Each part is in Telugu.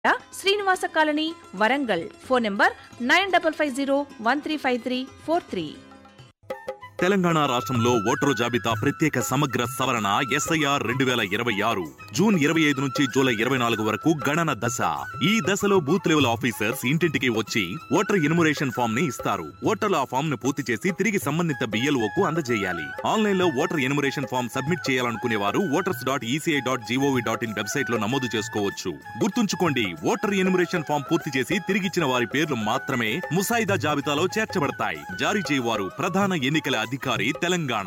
Srinivasa Colony Warangal phone number nine double five zero one three five three four three Telangana రాష్ట్రంలో ఓటరు జాబితా ప్రత్యేక సమగ్ర సవరణ ఎస్ఐఆర్ రెండు వేల ఇరవై ఆరు జూన్ ఇరవై ఐదు నుంచి జూలై ఇరవై నాలుగు వరకు గణన దశ ఈ దశలో బూత్ లెవెల్ ఆఫీసర్స్ ఇంటింటికి వచ్చి ఓటర్ ఇనుమరేషన్ ఫామ్ ని ఇస్తారు ఓటర్లు ఆ ఫామ్ ను పూర్తి చేసి తిరిగి సంబంధిత బిఎల్ఓ కు అందజేయాలి ఆన్లైన్ లో ఓటర్ ఎనుమరేషన్ ఫామ్ సబ్మిట్ చేయాలనుకునే వారు voters dot ECI dot GOV dot in website లో నమోదు చేసుకోవచ్చు గుర్తుంచుకోండి ఓటర్ ఎనుమరేషన్ ఫామ్ పూర్తి చేసి తిరిగిచ్చిన వారి పేర్లు మాత్రమే ముసాయిదా జాబితాలో చేర్చబడతాయి జారీ చేయవారు ప్రధాన ఎన్నికల అధికారి తెలంగాణ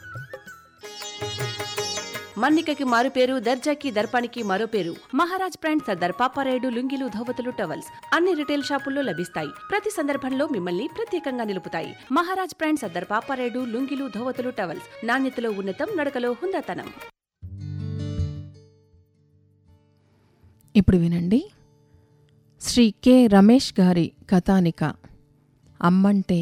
మన్నికకి మారు పేరు దర్జాకి దర్పానికి మరో పేరు మహారాజ్ బ్రాండ్ సర్దార్ పాపారాయుడు లుంగిలు ధోవతులు టవల్స్ అన్ని రిటైల్ షాపుల్లో లభిస్తాయి ప్రతి సందర్భంలో మిమ్మల్ని ప్రత్యేకంగా నిలుపుతాయి మహారాజ్ బ్రాండ్ సర్దార్ పాపారాయుడు లుంగిలు ధోవతులు టవల్స్ నాణ్యతలో ఉన్నతం నడకలో హుందాతనం ఇప్పుడు వినండి శ్రీ కె రమేష్ గారి కథానిక అమ్మంటే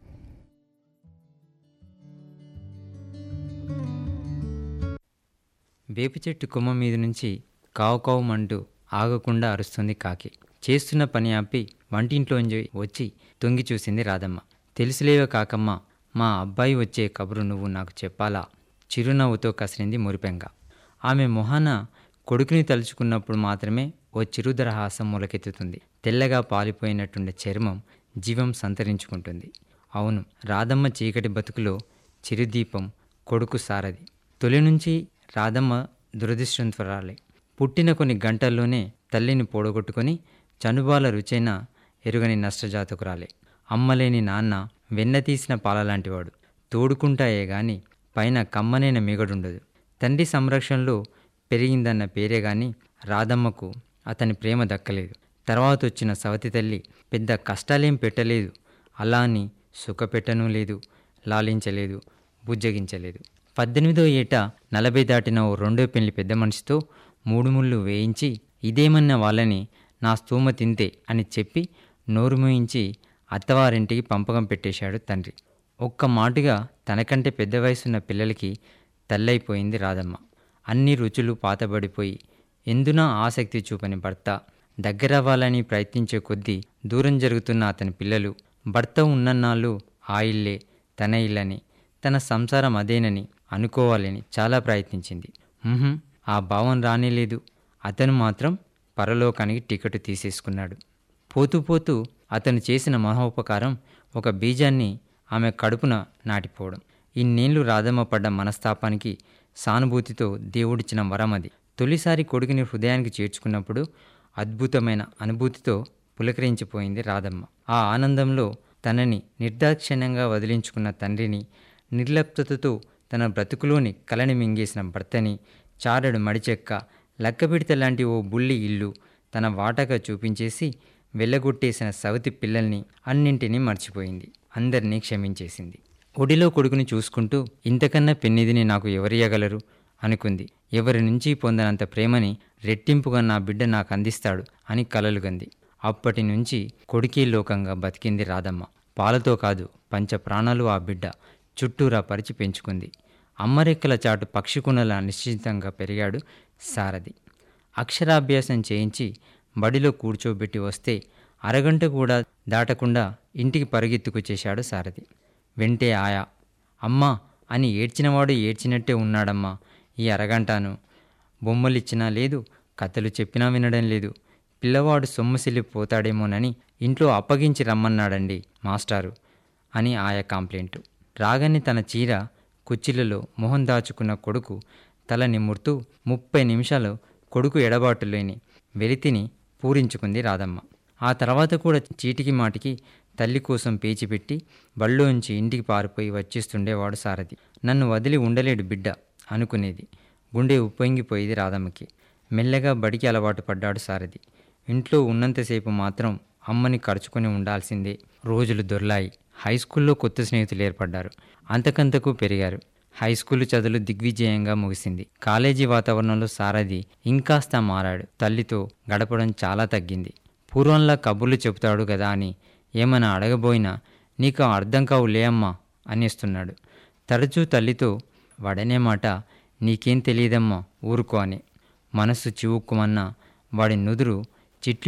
వేప చెట్టు కొమ్మ మీద నుంచి కావు కావుమంటూ ఆగకుండా అరుస్తుంది కాకి చేస్తున్న పని ఆపి వంటింట్లోంచి వచ్చి తొంగి చూసింది రాధమ్మ తెలుసులేవో కాకమ్మ మా అబ్బాయి వచ్చే కబురు నువ్వు నాకు చెప్పాలా చిరునవ్వుతో కసిరింది మురిపెంగ ఆమె మొహాన కొడుకుని తలుచుకున్నప్పుడు మాత్రమే ఓ చిరుదరహాసం మొలకెత్తుతుంది తెల్లగా పాలిపోయినట్టుండే చర్మం జీవం సంతరించుకుంటుంది అవును రాధమ్మ చీకటి బతుకులో చిరుదీపం కొడుకు సారథి తొలి నుంచి రాధమ్మ దురదృష్టంతురాలే పుట్టిన కొన్ని గంటల్లోనే తల్లిని పోడగొట్టుకొని చనుబాల రుచైన ఎరుగని నష్టజాతకురాలే అమ్మలేని నాన్న వెన్న తీసిన పాలలాంటివాడు తోడుకుంటాయే గాని పైన కమ్మనైన మిగడుండదు తండ్రి సంరక్షణలో పెరిగిందన్న పేరే గాని రాధమ్మకు అతని ప్రేమ దక్కలేదు తర్వాత వచ్చిన సవతి తల్లి పెద్ద కష్టాలేం పెట్టలేదు అలా అని సుఖపెట్టనూ లేదు లాలించలేదు బుజ్జగించలేదు పద్దెనిమిదో ఏట నలభై దాటిన ఓ రెండో పెళ్లి పెద్ద మనిషితో మూడు ముళ్ళు వేయించి ఇదేమన్న వాళ్ళని నా స్తూమ తింతే అని చెప్పి నోరు మూయించి అత్తవారింటికి పంపకం పెట్టేశాడు తండ్రి ఒక్క మాటుగా తనకంటే పెద్ద వయసున్న పిల్లలకి తల్లైపోయింది రాధమ్మ అన్ని రుచులు పాతబడిపోయి ఎందునా ఆసక్తి చూపని భర్త దగ్గరవ్వాలని ప్రయత్నించే కొద్దీ దూరం జరుగుతున్న అతని పిల్లలు భర్త ఉన్నన్నాళ్ళు ఆ ఇల్లే తన ఇల్లని తన సంసారం అదేనని అనుకోవాలని చాలా ప్రయత్నించింది ఉహుం, ఆ భావం రానేలేదు అతను మాత్రం పరలోకానికి టికెట్ తీసేసుకున్నాడు పోతూ పోతూ అతను చేసిన మహోపకారం ఒక బీజాన్ని ఆమె కడుపున నాటిపోవడం ఇన్నేళ్లు రాధమ్మ పడ్డ మనస్తాపానికి సానుభూతితో దేవుడిచ్చిన వరం అది తొలిసారి కొడుకుని హృదయానికి చేర్చుకున్నప్పుడు అద్భుతమైన అనుభూతితో పులకరించిపోయింది రాధమ్మ ఆ ఆనందంలో తనని నిర్దాక్షిణ్యంగా వదిలించుకున్న తండ్రిని నిర్లప్తతతో తన బ్రతుకులోని కలని మింగేసిన భర్తని చారడు మడిచెక్క లక్కపిడిత లాంటి ఓ బుల్లి ఇల్లు తన వాటగా చూపించేసి వెళ్ళగొట్టేసిన సవతి పిల్లల్ని అన్నింటినీ మర్చిపోయింది అందరినీ క్షమించేసింది ఒడిలో కొడుకుని చూసుకుంటూ ఇంతకన్నా పెన్నిదిని నాకు ఎవరియ్యగలరు అనుకుంది ఎవరి నుంచి పొందనంత ప్రేమని రెట్టింపుగా నా బిడ్డ నాకు అందిస్తాడు అని కలలుగంది అప్పటి నుంచి కొడుకీ లోకంగా బతికింది రాధమ్మ పాలతో కాదు పంచ ప్రాణాలు ఆ బిడ్డ చుట్టూరా పరిచి పెంచుకుంది అమ్మరెక్కల చాటు పక్షికునల నిశ్చితంగా పెరిగాడు సారథి అక్షరాభ్యాసం చేయించి బడిలో కూర్చోబెట్టి వస్తే అరగంట కూడా దాటకుండా ఇంటికి పరుగెత్తుకు చేశాడు సారథి వెంటే ఆయా అమ్మా అని ఏడ్చినవాడు ఏడ్చినట్టే ఉన్నాడమ్మా ఈ అరగంటను బొమ్మలిచ్చినా లేదు కథలు చెప్పినా వినడం లేదు పిల్లవాడు సొమ్మసిల్లిపోతాడేమోనని ఇంట్లో అప్పగించి రమ్మన్నాడండి మాస్టారు అని ఆయా కంప్లైంట్ రాగానే తన చీర కుచ్చిలలో మొహం దాచుకున్న కొడుకు తల నిమురుతూ ముప్పై నిమిషాలు కొడుకు ఎడబాటు లేని వెలితిని పూరించుకుంది రాధమ్మ ఆ తర్వాత కూడా చీటికి మాటికి తల్లి కోసం పేచిపెట్టి బళ్ళోంచి ఇంటికి పారిపోయి వచ్చేస్తుండేవాడు సారథి నన్ను వదిలి ఉండలేడు బిడ్డ అనుకునేది గుండె ఉప్పొంగిపోయేది రాధమ్మకి మెల్లగా బడికి అలవాటు పడ్డాడు సారథి ఇంట్లో ఉన్నంతసేపు మాత్రం అమ్మని ఖర్చుకొని ఉండాల్సిందే రోజులు దొర్లాయి హై స్కూల్లో కొత్త స్నేహితులు ఏర్పడ్డారు అంతకంతకు పెరిగారు హై స్కూల్ చదువులు దిగ్విజయంగా ముగిసింది కాలేజీ వాతావరణంలో సారథి ఇంకాస్త మారాడు తల్లితో గడపడం చాలా తగ్గింది పూర్వంలా కబుర్లు చెబుతాడు కదా అని ఏమైనా అడగబోయినా నీకు అర్థం కావులే అమ్మా అనేస్తున్నాడు తరచూ తల్లితో వాడనే మాట నీకేం తెలియదమ్మా ఊరుకో అని మనస్సు చివుక్కుమన్నా వాడి నుదురు